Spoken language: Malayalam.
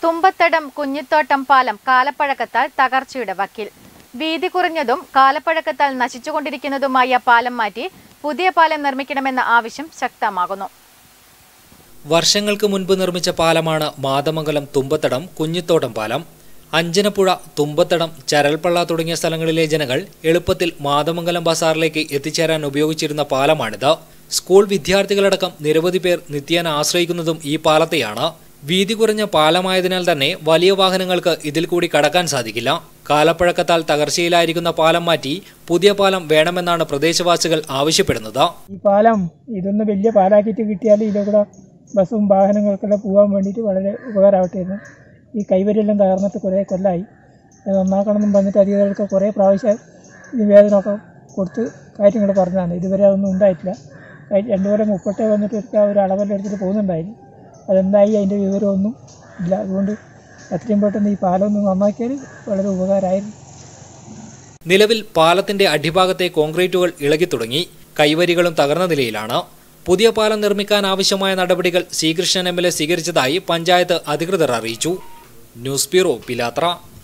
തുമ്പത്തടം കുഞ്ഞിത്തോട്ടം പാലം കാലപ്പഴക്കത്താൽ തകർച്ചയുടെ വക്കിൽ വീതി കുറഞ്ഞതും കാലപ്പഴക്കത്താൽ നശിച്ചുകൊണ്ടിരിക്കുന്നതുമായ പാലം മാറ്റി പുതിയ പാലം നിർമ്മിക്കണമെന്ന ആവശ്യം ശക്തമാകുന്നു വർഷങ്ങൾക്ക് മുൻപ് നിർമ്മിച്ച പാലമാണ് മാതമംഗലം തുമ്പത്തടം കുഞ്ഞിത്തോട്ടം പാലം അഞ്ചനപ്പുഴ തുമ്പത്തടം ചരൽപ്പള്ള തുടങ്ങിയ സ്ഥലങ്ങളിലെ ജനങ്ങൾ എളുപ്പത്തിൽ മാതമംഗലം ബസാറിലേക്ക് എത്തിച്ചേരാൻ ഉപയോഗിച്ചിരുന്ന പാലമാണിത് സ്കൂൾ വിദ്യാർത്ഥികളടക്കം നിരവധി പേർ നിത്യേന ആശ്രയിക്കുന്നതും ഈ പാലത്തെയാണ് വീതി കുറഞ്ഞ പാലമായതിനാൽ തന്നെ വലിയ വാഹനങ്ങൾക്ക് ഇതിൽ കൂടി കടക്കാൻ സാധിക്കില്ല കാലപ്പഴക്കത്താൽ തകർച്ചയിലായിരിക്കുന്ന പാലം മാറ്റി പുതിയ പാലം വേണമെന്നാണ് പ്രദേശവാസികൾ ആവശ്യപ്പെടുന്നത് ഈ പാലം ഇതൊന്ന് വലിയ പാലാക്കിയിട്ട് കിട്ടിയാൽ ഇതിലൂടെ ബസ്സും വാഹനങ്ങൾക്കെല്ലാം പോകാൻ വേണ്ടിയിട്ട് വളരെ ഉപകാരമാവട്ടെയിരുന്നു ഈ കൈവരിയെല്ലാം തകർന്നിട്ട് കുറേ കൊല്ലമായി അത് നന്നാക്കണമെന്നും പറഞ്ഞിട്ട് അധികാരികൾക്ക് കുറേ പ്രാവശ്യം നിവേദനമൊക്കെ കൊടുത്ത് കാര്യങ്ങൾ പറഞ്ഞതാണ് ഇതുവരെ അതൊന്നും ഉണ്ടായിട്ടില്ല കഴി- രണ്ടു കൊല്ലം മുപ്പട്ടേ വന്നിട്ട് ഒരിക്കൽ ഒരു അളവെല്ലാം എടുത്തിട്ട് പോകുന്നുണ്ടായിരുന്നു അതെന്തായി അതിൻ്റെ വിവരമൊന്നും ഇല്ല അതുകൊണ്ട് എത്രയും പെട്ടെന്ന് ഈ പാലം ഒന്ന് നന്നാക്കിയാൽ വളരെ ഉപകാരമായിരുന്നു നിലവിൽ പാലത്തിന്റെ അടിഭാഗത്തെ കോൺക്രീറ്റുകൾ ഇളകി തുടങ്ങി കൈവരികളും തകർന്ന നിലയിലാണ് പുതിയ പാലം നിർമ്മിക്കാൻ ആവശ്യമായ നടപടികൾ ശ്രീകൃഷ്ണൻ എം എൽ എ സ്വീകരിച്ചതായി പഞ്ചായത്ത് അധികൃതർ അറിയിച്ചു ന്യൂസ് ബ്യൂറോ പിലാത്ര